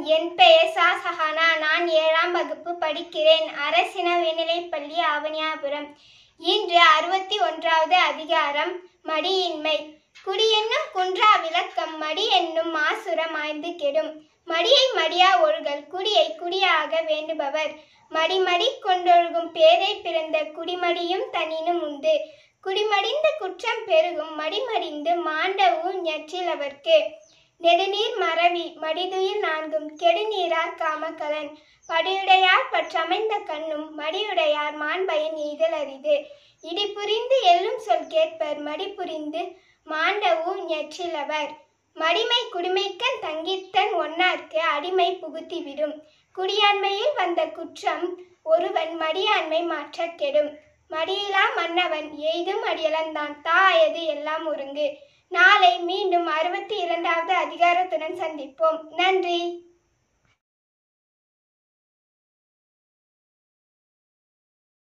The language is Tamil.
என் பெயர் சா சஹானா நான் ஏழாம் வகுப்பு படிக்கிறேன் அரசின உயர்நிலைப்பள்ளி ஆவணியாபுரம் இன்று அறுபத்தி ஒன்றாவது அதிகாரம் மடியின்மை குடி என்னும் குன்றா விளக்கம் மடி என்னும் மாசுரம் ஆய்ந்து கெடும் மடியை மடியா ஒழுகல் குடியை குடியாக வேண்டுபவர் மடிமடி கொண்டொழுகும் பேதை பிறந்த குடிமடியும் தனினும் உண்டு குடிமடிந்த குற்றம் பெருகும் மடிமடிந்து மாண்டவு ஞற்றிலவர்க்கு நெடுநீர் மறவி மடிதுயில் நான்கும் கெடுநீரார் காமக்கலன் படியுடையார் பற்றமைந்த கண்ணும் மடியுடையார் மாண்பயன் எய்தல் அரிது இடி புரிந்து எல்லும் சொல் கேட்பர் மடி புரிந்து மாண்டவு ஞற்றிலவர் மடிமை குடிமைக்கண் தங்கித்தன் ஒன்னார்க்கு அடிமை புகுத்திவிடும் குடியாண்மையில் வந்த குற்றம் ஒருவன் மடியாண்மை மாற்றக் கெடும் மடியிலா மன்னவன் எய்தும் அடியலந்தான் தாயது எல்லாம் ஒருங்கு நாளை மீண்டும் அறுபத்தி இரண்டாவது அதிகாரத்துடன் சந்திப்போம் நன்றி